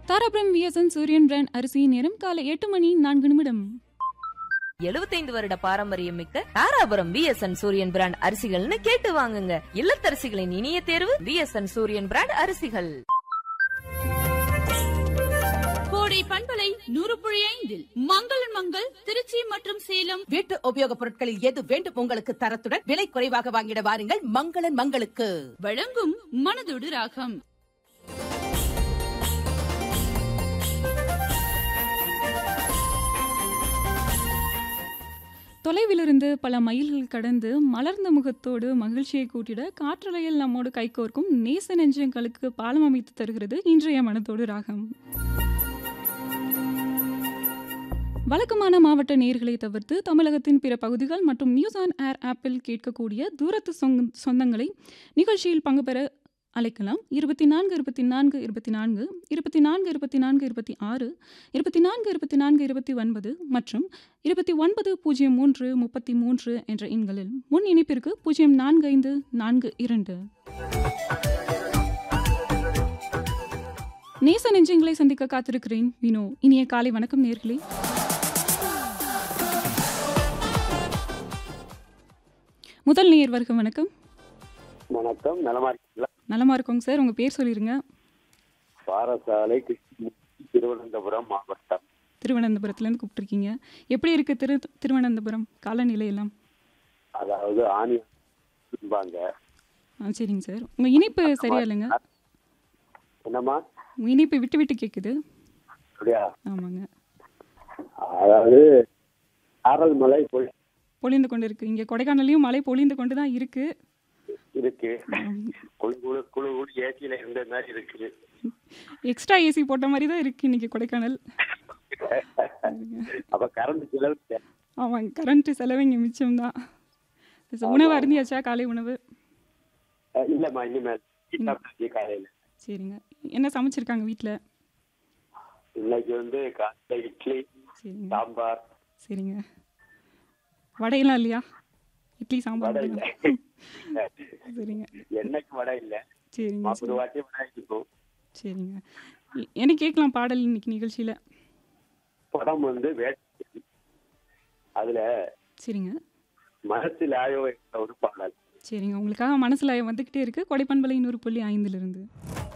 Dharapuram VSN Suriyan brand அரிசி நேரம் காலை எட்டு மணி நான்கு நிமிடம் எழுபத்தைந்து வருட பாரம்பரியம் மிக்க தாராபுரம் விஎஸ்என் சூரியன் பிராண்ட் அரிசிகள்னு கேட்டு வாங்குங்க இல்லத்தரசிகளின் இனிய தேர்வு விஎஸ்என் சூரியன் பிராண்ட் அரிசிகள் கோடை பண்பலை நூறு புள்ளி ஐந்தில் மங்களன் மங்கள் திருச்சி மற்றும் சேலம் வீட்டு உபயோகப் பொருட்களில் எது வேண்டும் உங்களுக்கு தரத்துடன் விலை குறைவாக வாங்கிட வாருங்கள் மங்களன் மங்களுக்கு வழங்கும் மனதோடு ராகம் தொலைவிலிருந்து பல மைல்கள் கடந்து மலர்ந்த முகத்தோடு மகிழ்ச்சியை கூட்டிட காற்றலையில் நம்மோடு கைகோர்க்கும் நேச நெஞ்சங்களுக்கு பாலம் அமைத்து தருகிறது இன்றைய மனத்தோடு ராகம் வழக்கமான மாவட்ட நேர்களை தவிர்த்து தமிழகத்தின் பிற பகுதிகள் மற்றும் நியூஸ் ஆன் ஏர் ஆப்பில் கேட்கக்கூடிய தூரத்து சொந்த- சொந்தங்களை நிகழ்ச்சியில் பங்கு பெற அழைக்கலாம் இருபத்தி நான்கு இருபத்தி நான்கு இருபத்தி நான்கு இருபத்தி நான்கு இருபத்தி நான்கு இருபத்தி ஆறு இருபத்தி நான்கு இருபத்தி நான்கு இருபத்தி ஒன்பது மற்றும் இருபத்தி ஒன்பது பூஜ்ஜியம் மூன்று முப்பத்தி மூன்று என்ற எண்களில் முன் இணைப்பிற்கு பூஜ்ஜியம் நான்கு ஐந்து நான்கு இரண்டு நேச நெஞ்சங்களை சந்திக்க காத்திருக்கிறேன் வினோ இனிய காலை வணக்கம் நேர்களே முதல் நேர் வருக வணக்கம் வணக்கம் நலமா இருக்கீங்களா நலமா இருக்கோங்க சார் உங்க பேர் சொல்லிருங்க பாரசாலை கிருஷ்ணமூர்த்தி, திருவனந்தபுரம் மாவட்டம் திருவனந்தபுரத்துலேருந்து கூப்பிட்டுருக்கீங்க எப்படி இருக்கு திரு திருவனந்தபுரம் காலநிலை எல்லாம் அதாவது ஆணி என்பாங்க ஆ சரிங்க சார் உங்கள் இணைப்பு சரியா இல்லைங்க என்னம்மா உங்கள் இணைப்பு விட்டு விட்டு கேட்குது அப்படியா ஆமாங்க அதாவது ஆரல் மலை போய் பொழிந்து கொண்டு இருக்கு இங்கே கொடைக்கானல்லையும் மழை பொழிந்து கொண்டு தான் இருக்கு இருக்கு குழு குழு குழு குழு ஏசியில இருந்த மாதிரி இருக்கு எக்ஸ்ட்ரா ஏசி போட்ட மாதிரி தான் இருக்கு இன்னைக்கு கொடைக்கானல் அப்ப கரண்ட் செலவு இல்ல. ஆமாங்க கரண்ட் செலவு இங்கே மிச்சம்தான் உணவு அருந்தியாச்சா காலை உணவு அஹ் இல்லம்மா இனிமேல் சாப்பிட்டாச்சு காலையில சரிங்க என்ன சமைச்சிருக்காங்க வீட்டில் இன்னைக்கு வந்து காலையில இட்லி சரிங்க சாம்பார் சரிங்க வடையெல்லாம் இல்லையா இட்லி சாம்பார் வடை இல்ல மட்டும்தான். சரிங்க என்னைக்கு வடை இல்ல சரிங்க ஒரு வாட்டி வடை இருக்கும் சரிங்க எ- என்ன கேட்கலாம் பாடல் இன்னைக்கு நிகழ்ச்சியில் படம் வந்து வேட்டை அதுல சரிங்க மனசில் ஆயோ என்ற ஒரு பாடல் சரிங்க உங்களுக்காக மனசில் வந்துக்கிட்டே இருக்கு கொடைப்பண்பலை நூறு புள்ளி ஐந்துலேருந்து